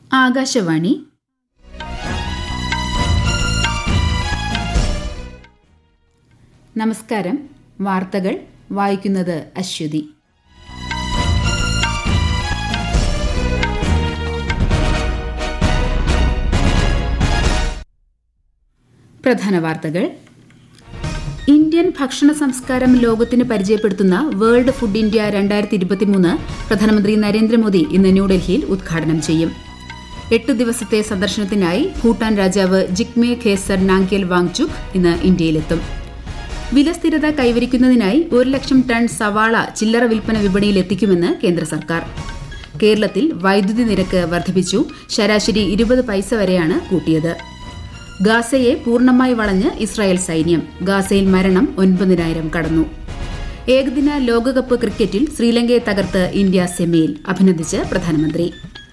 ആകാശവാണി നമസ്കാരം വാർത്തകൾ വായിക്കുന്നത് അശ്വതി പ്രധാന വാർത്തകൾ ഇന്ത്യൻ ഭക്ഷണ സംസ്കാരം ലോകത്തിന് പരിചയപ്പെടുത്തുന്ന വേൾഡ് ഫുഡ് ഇന്ത്യ രണ്ടായിരത്തി ഇരുപത്തിമൂന്ന് പ്രധാനമന്ത്രി നരേന്ദ്രമോദി ഇന്ന് ന്യൂഡൽഹിയിൽ ഉദ്ഘാടനം ചെയ്യും എട്ട് ദിവസത്തെ സന്ദർശനത്തിനായി ഭൂട്ടാൻ രാജാവ് ജിഗ്മേ ഖേസർ നാംഗ്യൽ വാങ്ചുക് ഇന്ന് ഇന്ത്യയിലെത്തും വിലസ്ഥിരത കൈവരിക്കുന്നതിനായി ഒരു ലക്ഷം ടൺ സവാള ചില്ലറ വിൽപ്പന വിപണിയിൽ എത്തിക്കുമെന്ന് കേന്ദ്ര സർക്കാർ കേരളത്തിൽ വൈദ്യുതി നിരക്ക് വർദ്ധിപ്പിച്ചു ശരാശരി ഇരുപത് പൈസ വരെയാണ് കൂട്ടിയത് ഗാസയെ പൂർണ്ണമായി വളഞ്ഞ് ഇസ്രായേൽ സൈന്യം ഗാസയിൽ മരണം ഒൻപതിനായിരം കടന്നു ഏകദിന ലോകകപ്പ് ക്രിക്കറ്റിൽ ശ്രീലങ്കയെ തകർത്ത് ഇന്ത്യ സെമിയിൽ അഭിനന്ദിച്ച് പ്രധാനമന്ത്രി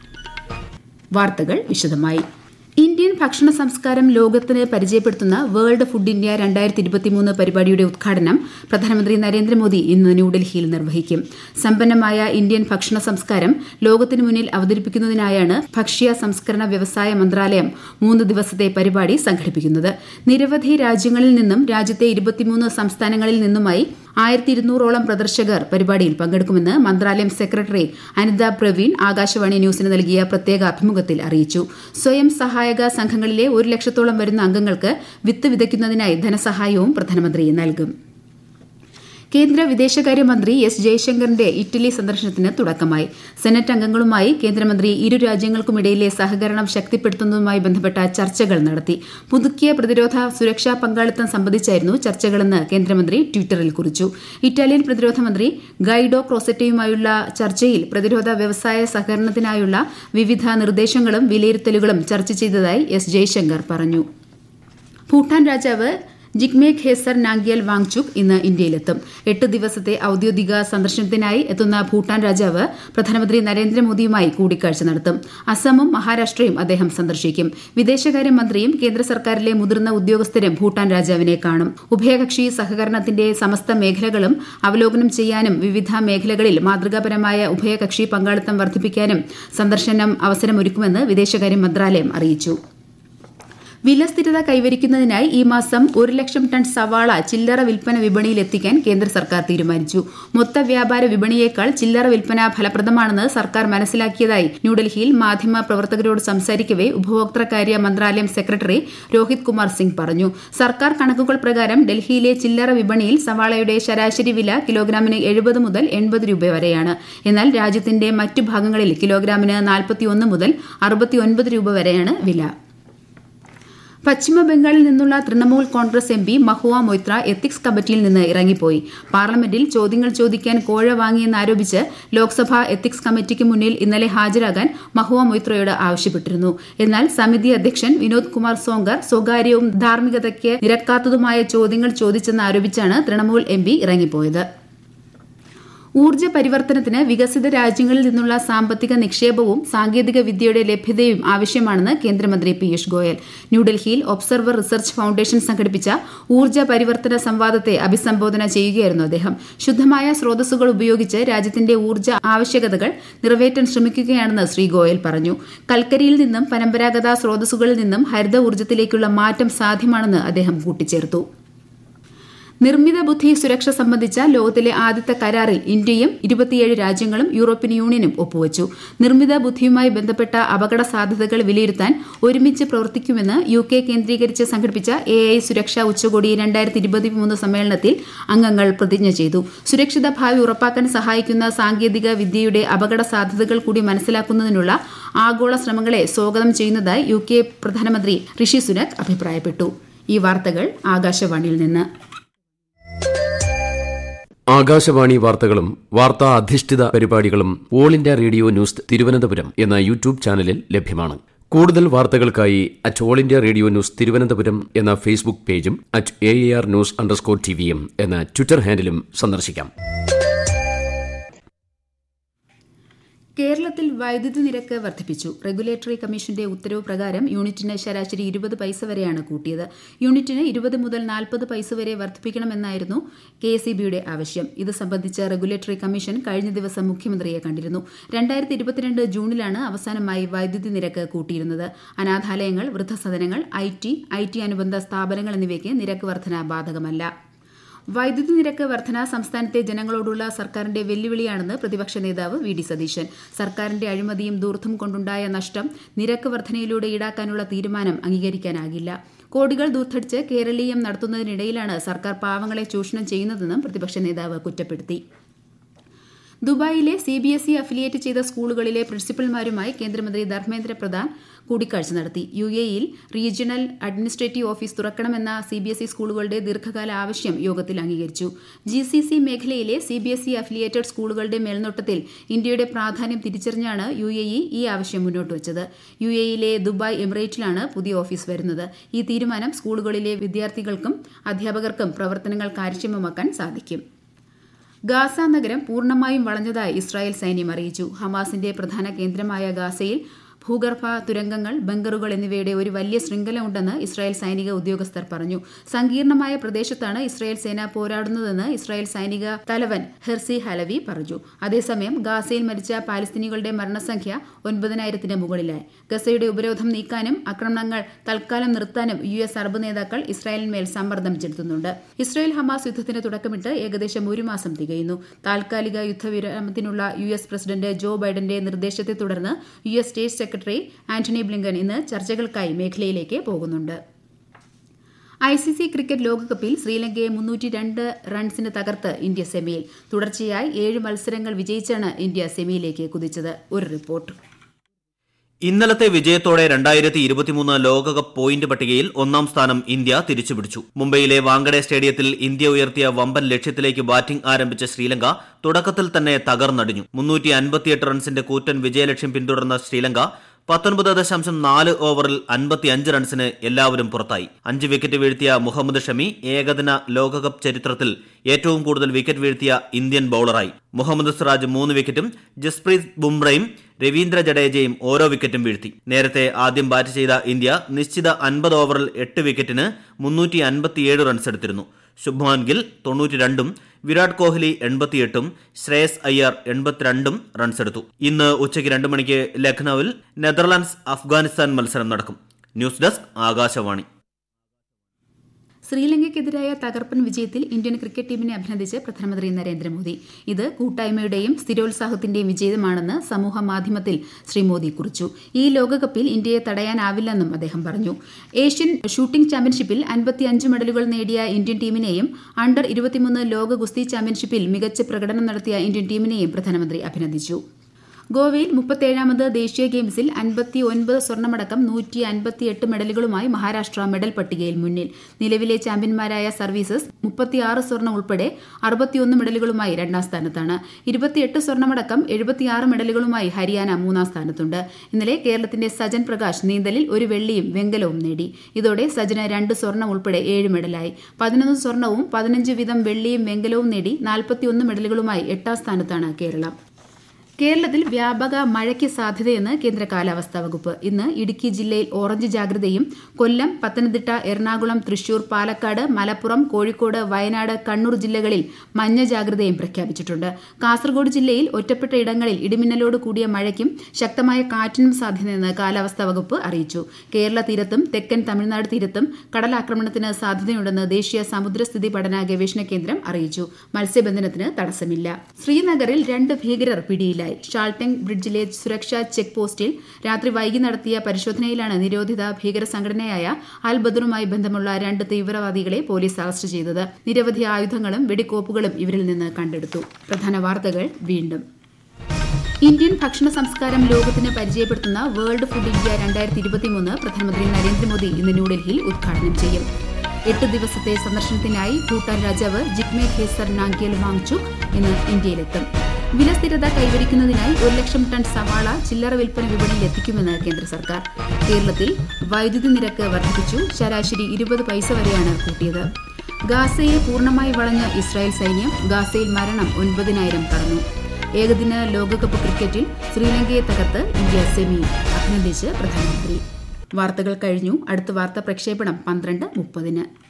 വാർത്തകൾ വിശദമായി ഇന്ത്യൻ ഭക്ഷണ സംസ്കാരം ലോകത്തിന് പരിചയപ്പെടുത്തുന്ന വേൾഡ് ഫുഡ് ഇന്ത്യ രണ്ടായിരത്തി ഇരുപത്തിമൂന്ന് പരിപാടിയുടെ ഉദ്ഘാടനം പ്രധാനമന്ത്രി നരേന്ദ്രമോദി ഇന്ന് ന്യൂഡൽഹിയിൽ നിർവഹിക്കും സമ്പന്നമായ ഇന്ത്യൻ ഭക്ഷണ സംസ്കാരം ലോകത്തിനു മുന്നിൽ അവതരിപ്പിക്കുന്നതിനായാണ് ഭക്ഷ്യ സംസ്കരണ വ്യവസായ മന്ത്രാലയം മൂന്ന് ദിവസത്തെ പരിപാടി സംഘടിപ്പിക്കുന്നത് നിരവധി രാജ്യങ്ങളിൽ നിന്നും രാജ്യത്തെ ഇരുപത്തിമൂന്ന് സംസ്ഥാനങ്ങളിൽ നിന്നുമായി ആയിരത്തി ഇരുന്നൂറോളം പ്രദർശകർ പരിപാടിയിൽ പങ്കെടുക്കുമെന്ന് മന്ത്രാലയം സെക്രട്ടറി അനിത പ്രവീൺ ആകാശവാണി ന്യൂസിന് നൽകിയ പ്രത്യേക അഭിമുഖത്തിൽ അറിയിച്ചു സ്വയം സഹായക സംഘങ്ങളിലെ ഒരു ലക്ഷത്തോളം വരുന്ന അംഗങ്ങൾക്ക് വിത്ത് വിതയ്ക്കുന്നതിനായി ധനസഹായവും പ്രധാനമന്ത്രി നൽകും കേന്ദ്ര വിദേശകാര്യമന്ത്രി എസ് ജയശങ്കറിന്റെ ഇറ്റലി സന്ദർശനത്തിന് തുടക്കമായി സെനറ്റ് അംഗങ്ങളുമായി കേന്ദ്രമന്ത്രി ഇരു രാജ്യങ്ങൾക്കുമിടയിലെ സഹകരണം ശക്തിപ്പെടുത്തുന്നതുമായി ബന്ധപ്പെട്ട ചർച്ചകൾ നടത്തി പുതുക്കിയ പ്രതിരോധ സുരക്ഷാ പങ്കാളിത്തം സംബന്ധിച്ചായിരുന്നു ചർച്ചകളെന്ന് കേന്ദ്രമന്ത്രി ട്വിറ്ററിൽ കുറിച്ചു ഇറ്റാലിയൻ പ്രതിരോധ മന്ത്രി ഗൈഡോ ക്രോസറ്റയുമായുള്ള ചർച്ചയിൽ പ്രതിരോധ വ്യവസായ സഹകരണത്തിനായുള്ള വിവിധ നിർദ്ദേശങ്ങളും വിലയിരുത്തലുകളും ചർച്ച ചെയ്തതായി എസ് ജയശങ്കർ പറഞ്ഞു ഭൂട്ടാൻ രാജാവ് ജിഗ്മേ ഖേസർ നാംഗ്യൽ വാങ്ചുക് ഇന്ന് ഇന്ത്യയിലെത്തും എട്ട് ദിവസത്തെ ഔദ്യോഗിക സന്ദർശനത്തിനായി എത്തുന്ന ഭൂട്ടാൻ രാജാവ് പ്രധാനമന്ത്രി നരേന്ദ്രമോദിയുമായി കൂടിക്കാഴ്ച നടത്തും അസമും മഹാരാഷ്ട്രയും അദ്ദേഹം സന്ദർശിക്കും വിദേശകാര്യമന്ത്രിയും കേന്ദ്ര സർക്കാരിലെ മുതിർന്ന ഉദ്യോഗസ്ഥരും ഭൂട്ടാൻ രാജാവിനെ കാണും ഉഭയകക്ഷി സഹകരണത്തിന്റെ സമസ്ത മേഖലകളും അവലോകനം ചെയ്യാനും വിവിധ മേഖലകളിൽ മാതൃകാപരമായ ഉഭയകക്ഷി പങ്കാളിത്തം വർദ്ധിപ്പിക്കാനും സന്ദർശനം അവസരമൊരുക്കുമെന്ന് വിദേശകാര്യ മന്ത്രാലയം അറിയിച്ചു വിലസ്ഥിരത കൈവരിക്കുന്നതിനായി ഈ മാസം ഒരു ലക്ഷം ടൺ സവാള ചില്ലറ വിൽപ്പന വിപണിയിൽ എത്തിക്കാൻ കേന്ദ്ര സർക്കാർ തീരുമാനിച്ചു മൊത്ത വ്യാപാര വിപണിയേക്കാൾ ചില്ലറ വിൽപ്പന ഫലപ്രദമാണെന്ന് സർക്കാർ മനസ്സിലാക്കിയതായി ന്യൂഡൽഹിയിൽ മാധ്യമ പ്രവർത്തകരോട് സംസാരിക്കവെ ഉപഭോക്തൃകാര്യ മന്ത്രാലയം സെക്രട്ടറി രോഹിത് കുമാർ സിംഗ് പറഞ്ഞു സർക്കാർ കണക്കുകൾ പ്രകാരം ഡൽഹിയിലെ ചില്ലറ വിപണിയിൽ സവാളയുടെ ശരാശരി വില കിലോഗ്രാമിന് എഴുപത് മുതൽ എൺപത് രൂപ വരെയാണ് എന്നാൽ രാജ്യത്തിന്റെ മറ്റു ഭാഗങ്ങളിൽ കിലോഗ്രാമിന് നാൽപ്പത്തിയൊന്ന് മുതൽ അറുപത്തിയൊൻപത് രൂപ വരെയാണ് വില പശ്ചിമ ബംഗാളിൽ നിന്നുള്ള Trinamool Congress M P Mahua Moitra ethics കമ്മിറ്റിയിൽ നിന്ന് ഇറങ്ങിപ്പോയി പാർലമെന്റിൽ ചോദ്യങ്ങൾ ചോദിക്കാൻ കോഴ വാങ്ങിയെന്നാരോപിച്ച് ലോക്സഭാ എത്തിക്സ് കമ്മിറ്റിക്ക് മുന്നിൽ ഇന്നലെ ഹാജരാകാൻ മഹുവ മൊയ്ത്രയോട് ആവശ്യപ്പെട്ടിരുന്നു എന്നാൽ സമിതി അധ്യക്ഷൻ വിനോദ് കുമാർ സോങ്കർ സ്വകാര്യവും ധാർമ്മികതയ്ക്ക് നിരക്കാത്തതുമായ ചോദ്യങ്ങൾ ചോദിച്ചെന്നാരോപിച്ചാണ് തൃണമൂൽ എം പി ഇറങ്ങിപ്പോയത് ഊർജ്ജ പരിവർത്തനത്തിന് വികസിത രാജ്യങ്ങളിൽ നിന്നുള്ള സാമ്പത്തിക നിക്ഷേപവും സാങ്കേതിക വിദ്യയുടെ ലഭ്യതയും ആവശ്യമാണെന്ന് കേന്ദ്രമന്ത്രി പീയൂഷ് ഗോയൽ ന്യൂഡൽഹിയിൽ ഒബ്സർവർ റിസർച്ച് ഫൌണ്ടേഷൻ സംഘടിപ്പിച്ച ഊർജ്ജ പരിവർത്തന സംവാദത്തെ അഭിസംബോധന ചെയ്യുകയായിരുന്നു അദ്ദേഹം ശുദ്ധമായ സ്രോതസ്സുകൾ ഉപയോഗിച്ച് രാജ്യത്തിന്റെ ഊർജ്ജ ആവശ്യകതകൾ നിറവേറ്റാൻ ശ്രമിക്കുകയാണെന്ന് ശ്രീ ഗോയൽ പറഞ്ഞു കൽക്കരിയിൽ നിന്നും പരമ്പരാഗത സ്രോതസ്സുകളിൽ നിന്നും ഹരിത ഊർജ്ജത്തിലേക്കുള്ള മാറ്റം സാധ്യമാണെന്ന് അദ്ദേഹം കൂട്ടിച്ചേർത്തു നിർമ്മിത ബുദ്ധി സുരക്ഷ സംബന്ധിച്ച ലോകത്തിലെ ആദ്യത്തെ കരാറിൽ ഇന്ത്യയും ഇരുപത്തിയേഴ് രാജ്യങ്ങളും യൂറോപ്യൻ യൂണിയനും ഒപ്പുവച്ചു നിർമ്മിത ബുദ്ധിയുമായി ബന്ധപ്പെട്ട അപകട സാധ്യതകൾ വിലയിരുത്താൻ ഒരുമിച്ച് പ്രവർത്തിക്കുമെന്ന് യു കെ കേന്ദ്രീകരിച്ച് സംഘടിപ്പിച്ച എ ഐ സുരക്ഷാ ഉച്ചകോടി രണ്ടായിരത്തി ഇരുപത്തിമൂന്ന് സമ്മേളനത്തിൽ അംഗങ്ങൾ പ്രതിജ്ഞ ചെയ്തു സുരക്ഷിത ഭാവി ഉറപ്പാക്കാൻ സഹായിക്കുന്ന സാങ്കേതിക വിദ്യയുടെ അപകട സാധ്യതകൾ കൂടി മനസ്സിലാക്കുന്നതിനുള്ള ആഗോള ശ്രമങ്ങളെ സ്വാഗതം ചെയ്യുന്നതായി യു കെ പ്രധാനമന്ത്രി ഋഷി സുനക് അഭിപ്രായപ്പെട്ടു ഈ വാർത്തകൾ ആകാശവാണിയിൽ നിന്ന് ആകാശവാണി വാർത്തകളും വാർത്താ അധിഷ്ഠിത പരിപാടികളും All India Radio News Thiruvananthapuram എന്ന യൂട്യൂബ് ചാനലിൽ ലഭ്യമാണ് കൂടുതൽ വാർത്തകൾക്കായി at All India Radio News Thiruvananthapuram എന്ന ഫേസ്ബുക്ക് പേജും at A R news underscore ടിവിയും എന്ന ട്വിറ്റർ ഹാൻഡിലും സന്ദർശിക്കാം കേരളത്തിൽ വൈദ്യുതി നിരക്ക് വർദ്ധിപ്പിച്ചു റെഗുലേറ്ററി കമ്മീഷന്റെ ഉത്തരവ് പ്രകാരം യൂണിറ്റിന് ശരാശരി ഇരുപത് പൈസ വരെയാണ് കൂട്ടിയത് യൂണിറ്റിന് ഇരുപത് മുതൽ നാൽപ്പത് പൈസ വരെ വർദ്ധിപ്പിക്കണമെന്നായിരുന്നു കെ എസ് ബിയുടെ ആവശ്യം ഇത് സംബന്ധിച്ച് റെഗുലേറ്ററി കമ്മീഷൻ കഴിഞ്ഞ ദിവസം മുഖ്യമന്ത്രിയെ കണ്ടിരുന്നു രണ്ടായിരത്തി ഇരുപത്തിരണ്ട് ജൂണിലാണ് അവസാനമായി വൈദ്യുതി നിരക്ക് കൂട്ടിയിരുന്നത് അനാഥാലയങ്ങൾ വൃദ്ധസദനങ്ങൾ ഐ ടി ഐ ടി അനുബന്ധ സ്ഥാപനങ്ങൾ എന്നിവയ്ക്ക് നിരക്ക് വർധന ബാധകമല്ല വൈദ്യുതി നിരക്ക് വർധന സംസ്ഥാനത്തെ ജനങ്ങളോടുള്ള സർക്കാരിന്റെ വെല്ലുവിളിയാണെന്ന് പ്രതിപക്ഷ നേതാവ് വി ഡി സതീശൻ സർക്കാരിന്റെ അഴിമതിയും ദൂർത്തും കൊണ്ടുണ്ടായ നഷ്ടം നിരക്ക് വർധനയിലൂടെ ഈടാക്കാനുള്ള തീരുമാനം അംഗീകരിക്കാനാകില്ല കോടികൾ ദൂർത്തടിച്ച് കേരളീയം നടത്തുന്നതിനിടയിലാണ് സർക്കാർ പാവങ്ങളെ ചൂഷണം ചെയ്യുന്നതെന്നും പ്രതിപക്ഷ നേതാവ് കുറ്റപ്പെടുത്തി ദുബായിലെ C B S E affiliate ചെയ്ത സ്കൂളുകളിലെ പ്രിൻസിപ്പൽമാരുമായി കേന്ദ്രമന്ത്രി ധർമ്മേന്ദ്ര പ്രധാൻ കൂടിക്കാഴ്ച നടത്തി യു എയിൽ റീജിയണൽ അഡ്മിനിസ്ട്രേറ്റീവ് ഓഫീസ് തുറക്കണമെന്ന സി ബി എസ് ഇ സ്കൂളുകളുടെ ദീർഘകാല ആവശ്യം യോഗത്തിൽ അംഗീകരിച്ചു ജി സി സി മേഖലയിലെ C B S E affiliated സ്കൂളുകളുടെ മേൽനോട്ടത്തിൽ ഇന്ത്യയുടെ പ്രാധാന്യം തിരിച്ചറിഞ്ഞാണ് യു എ ഇ ഈ ആവശ്യം മുന്നോട്ട് വച്ചത് യു എയിലെ ദുബായ് എമിറേറ്റിലാണ് പുതിയ ഓഫീസ് വരുന്നത് ഈ തീരുമാനം സ്കൂളുകളിലെ വിദ്യാർത്ഥികൾക്കും അധ്യാപകർക്കും പ്രവർത്തനങ്ങൾ കാര്യക്ഷമമാക്കാൻ സാധിക്കും ഗാസ നഗരം പൂർണ്ണമായും വളഞ്ഞതായി ഇസ്രായേൽ സൈന്യം അറിയിച്ചു ഹമാസിന്റെ പ്രധാന കേന്ദ്രമായ ഗാസയിൽ ഭൂഗർഭ തുരങ്കങ്ങൾ ബങ്കറുകൾ എന്നിവയുടെ ഒരു വലിയ ശൃംഖല ഉണ്ടെന്ന് ഇസ്രായേൽ സൈനിക ഉദ്യോഗസ്ഥർ പറഞ്ഞു സങ്കീർണമായ പ്രദേശത്താണ് ഇസ്രായേൽ സേന പോരാടുന്നതെന്ന് ഇസ്രായേൽ സൈനിക തലവൻ ഹെർസി ഹലവി പറഞ്ഞു അതേസമയം ഗാസയിൽ മരിച്ച പാലസ്തീനികളുടെ മരണസംഖ്യ ഒൻപതിനായിരത്തിന് മുകളിലായി ഗസയുടെ ഉപരോധം നീക്കാനും ആക്രമണങ്ങൾ തൽക്കാലം നിർത്താനും യു എസ് അറബ് നേതാക്കൾ ഇസ്രായേലിന്മേൽ സമ്മർദ്ദം ചെലുത്തുന്നുണ്ട് ഇസ്രായേൽ ഹമാസ് യുദ്ധത്തിന് തുടക്കമിട്ട് ഏകദേശം ഒരു മാസം തികയുന്നു താൽക്കാലിക യുദ്ധവിരാമത്തിനുള്ള യു എസ് പ്രസിഡന്റ് ജോ ബൈഡന്റെ നിർദ്ദേശത്തെ തുടർന്ന് U S state secretary Antony Blinken ഇന്ന് ചർച്ചകൾക്കായി മേഖലയിലേക്ക് പോകുന്നുണ്ട് ഐ സി സി ക്രിക്കറ്റ് ലോകകപ്പിൽ ശ്രീലങ്കയെ മുന്നൂറ്റി രണ്ട് റൺസിന് തകർത്ത് ഇന്ത്യ സെമിയിൽ തുടർച്ചയായി ഏഴ് മത്സരങ്ങൾ വിജയിച്ചാണ് ഇന്ത്യ സെമിയിലേക്ക് കുതിച്ചത് ഒരു റിപ്പോർട്ട് ഇന്നലത്തെ വിജയത്തോടെ രണ്ടായിരത്തി ഇരുപത്തിമൂന്ന് ലോകകപ്പ് പോയിന്റ് പട്ടികയിൽ ഒന്നാം സ്ഥാനം ഇന്ത്യ തിരിച്ചുപിടിച്ചു മുംബൈയിലെ വാങ്കഡെ സ്റ്റേഡിയത്തിൽ ഇന്ത്യ ഉയർത്തിയ വമ്പൻ ലക്ഷ്യത്തിലേക്ക് ബാറ്റിംഗ് ആരംഭിച്ച ശ്രീലങ്ക തുടക്കത്തിൽ തന്നെ തകർന്നടിഞ്ഞു മുന്നൂറ്റി അൻപത്തിയെട്ട് റൺസിന്റെ കൂറ്റൻ വിജയലക്ഷ്യം പിന്തുടർന്ന ശ്രീലങ്ക പത്തൊൻപത് ദശാംശം നാല് ഓവറിൽ അൻപത്തിയഞ്ച് റൺസിന് എല്ലാവരും പുറത്തായി അഞ്ച് വിക്കറ്റ് വീഴ്ത്തിയ മുഹമ്മദ് ഷമി ഏകദിന ലോകകപ്പ് ചരിത്രത്തിൽ ഏറ്റവും കൂടുതൽ വിക്കറ്റ് വീഴ്ത്തിയ ഇന്ത്യൻ ബൌളറായി മുഹമ്മദ് സിറാജ് മൂന്ന് വിക്കറ്റും ജസ്പ്രീത് ബുംറയും രവീന്ദ്ര ജഡേജയും ഓരോ വിക്കറ്റും വീഴ്ത്തി നേരത്തെ ആദ്യം ബാറ്റ് ചെയ്ത ഇന്ത്യ നിശ്ചിത അൻപത് ഓവറിൽ എട്ട് വിക്കറ്റിന് മുന്നൂറ്റി അൻപത്തിയേഴ് റൺസ് എടുത്തിരുന്നു ശുഭ്മാൻ ഗിൽ തൊണ്ണൂറ്റിരണ്ടും വിരാട് കോഹ്ലി എൺപത്തിയെട്ടും ശ്രേയസ് അയ്യർ എൺപത്തിരണ്ടും റൺസെടുത്തു ഇന്ന് ഉച്ചയ്ക്ക് രണ്ട് മണിക്ക് ലക്നൌവിൽ നെതർലാൻഡ്സ് അഫ്ഗാനിസ്ഥാൻ മത്സരം നടക്കും ന്യൂസ് ഡെസ്ക് ആകാശവാണി ശ്രീലങ്കയ്ക്കെതിരായ തകർപ്പൻ വിജയത്തിൽ ഇന്ത്യൻ ക്രിക്കറ്റ് ടീമിനെ അഭിനന്ദിച്ച് പ്രധാനമന്ത്രി നരേന്ദ്രമോദി ഇത് കൂട്ടായ്മയുടെയും സ്ഥിരോത്സാഹത്തിന്റെയും വിജയമാണെന്ന് സമൂഹ മാധ്യമത്തിൽ ശ്രീ മോദി കുറിച്ചു ഈ ലോകകപ്പിൽ ഇന്ത്യയെ തടയാനാവില്ലെന്നും അദ്ദേഹം പറഞ്ഞു ഏഷ്യൻ ഷൂട്ടിംഗ് ചാമ്പ്യൻഷിപ്പിൽ അൻപത്തിയഞ്ച് മെഡലുകൾ നേടിയ ഇന്ത്യൻ ടീമിനെയും അണ്ടർ ഇരുപത്തിമൂന്ന് ലോക ഗുസ്തി ചാമ്പ്യൻഷിപ്പിൽ മികച്ച പ്രകടനം നടത്തിയ ഇന്ത്യൻ ടീമിനെയും പ്രധാനമന്ത്രി അഭിനന്ദിച്ചു ഗോവയിൽ മുപ്പത്തേഴാമത് ദേശീയ ഗെയിംസിൽ അൻപത്തി ഒൻപത് സ്വർണമടക്കം നൂറ്റി അൻപത്തിയെട്ട് മെഡലുകളുമായി മഹാരാഷ്ട്ര മെഡൽ പട്ടികയിൽ മുന്നിൽ നിലവിലെ ചാമ്പ്യന്മാരായ സർവീസസ് മുപ്പത്തിയാറ് സ്വർണം ഉൾപ്പെടെ അറുപത്തിയൊന്ന് മെഡലുകളുമായി രണ്ടാം സ്ഥാനത്താണ് ഇരുപത്തിയെട്ട് സ്വർണമടക്കം എഴുപത്തിയാറ് മെഡലുകളുമായി ഹരിയാന മൂന്നാം സ്ഥാനത്തുണ്ട് ഇന്നലെ കേരളത്തിന്റെ സജൻ പ്രകാശ് നീന്തലിൽ ഒരു വെള്ളിയും വെങ്കലവും നേടി ഇതോടെ സജന് രണ്ട് സ്വർണം ഉൾപ്പെടെ ഏഴ് മെഡലായി പതിനൊന്ന് സ്വർണവും പതിനഞ്ച് വീതം വെള്ളിയും വെങ്കലവും നേടി നാൽപ്പത്തിയൊന്ന് മെഡലുകളുമായി എട്ടാം സ്ഥാനത്താണ് കേരളം കേരളത്തിൽ വ്യാപക മഴയ്ക്ക് സാധ്യതയെന്ന് കേന്ദ്ര കാലാവസ്ഥാ വകുപ്പ് ഇന്ന് ഇടുക്കി ജില്ലയിൽ ഓറഞ്ച് ജാഗ്രതയും കൊല്ലം പത്തനംതിട്ട എറണാകുളം തൃശൂർ പാലക്കാട് മലപ്പുറം കോഴിക്കോട് വയനാട് കണ്ണൂർ ജില്ലകളിൽ മഞ്ഞ ജാഗ്രതയും പ്രഖ്യാപിച്ചിട്ടുണ്ട് കാസർഗോഡ് ജില്ലയിൽ ഒറ്റപ്പെട്ട ഇടങ്ങളിൽ ഇടിമിന്നലോട് കൂടിയ മഴയ്ക്കും ശക്തമായ കാറ്റിനും സാധ്യതയെന്ന് കാലാവസ്ഥാ വകുപ്പ് അറിയിച്ചു കേരള തീരത്തും തെക്കൻ തമിഴ്നാട് തീരത്തും കടലാക്രമണത്തിന് സാധ്യതയുണ്ടെന്ന് ദേശീയ സമുദ്രസ്ഥിതി പഠന ഗവേഷണ കേന്ദ്രം അറിയിച്ചു മത്സ്യബന്ധനത്തിന് തടസ്സമില്ല ശ്രീനഗറിൽ രണ്ട് ഭീകരർ പിടിയിലായി ഷാൾട്ടെങ് ബ്രിഡ്ജിലെ സുരക്ഷാ ചെക്ക് പോസ്റ്റിൽ രാത്രി വൈകി നടത്തിയ പരിശോധനയിലാണ് നിരോധിത ഭീകര സംഘടനയായ അൽ ബദറുമായി ബന്ധമുള്ള രണ്ട് തീവ്രവാദികളെ പോലീസ് അറസ്റ്റ് ചെയ്തത് നിരവധി ആയുധങ്ങളും വെടിക്കോപ്പുകളും ഇവരിൽ നിന്ന് കണ്ടെടുത്തു പ്രധാന വാർത്തകൾ വീണ്ടും ഇന്ത്യൻ ഭക്ഷണ സംസ്കാരം ലോകത്തിന് പരിചയപ്പെടുത്തുന്ന വേൾഡ് ഫുഡ് ഇന്ത്യ രണ്ടായിരത്തി ഇരുപത്തിമൂന്ന് പ്രധാനമന്ത്രി നരേന്ദ്രമോദി ഇന്ന് ന്യൂഡൽഹിയിൽ ഉദ്ഘാടനം ചെയ്യും എട്ട് ദിവസത്തെ സന്ദർശനത്തിനായി ഭൂട്ടാൻ രാജാവ് ജിഗ്മെ ഖേസർ നാംഗ്യൽ വാങ്ചുക് ഇന്ന് ഇന്ത്യയിലെത്തും വില സ്ഥിരത കൈവരിക്കുന്നതിനായി ഒരു ലക്ഷം ടൺ സവാള ചില്ലറ വിൽപ്പന വിപണിയിൽ എത്തിക്കുമെന്ന് കേന്ദ്ര സർക്കാർ കേരളത്തിൽ വൈദ്യുതി നിരക്ക് വർദ്ധിപ്പിച്ചു ശരാശരി ഇരുപത് പൈസ വരെയാണ് കൂട്ടിയത് ഗാസയെ പൂർണ്ണമായി വളഞ്ഞ ഇസ്രായേൽ സൈന്യം ഗാസയിൽ മരണം ഒൻപതിനായിരം കടന്നു ഏകദിന ലോകകപ്പ് ക്രിക്കറ്റിൽ ശ്രീലങ്കയെ തകർത്ത് ഇന്ത്യ സെമി അഭിനന്ദിച്ച് പ്രധാനമന്ത്രി വാർത്തകൾ കഴിഞ്ഞു അടുത്ത വാർത്താ പ്രക്ഷേപണം പന്ത്രണ്ട് മുപ്പതിന്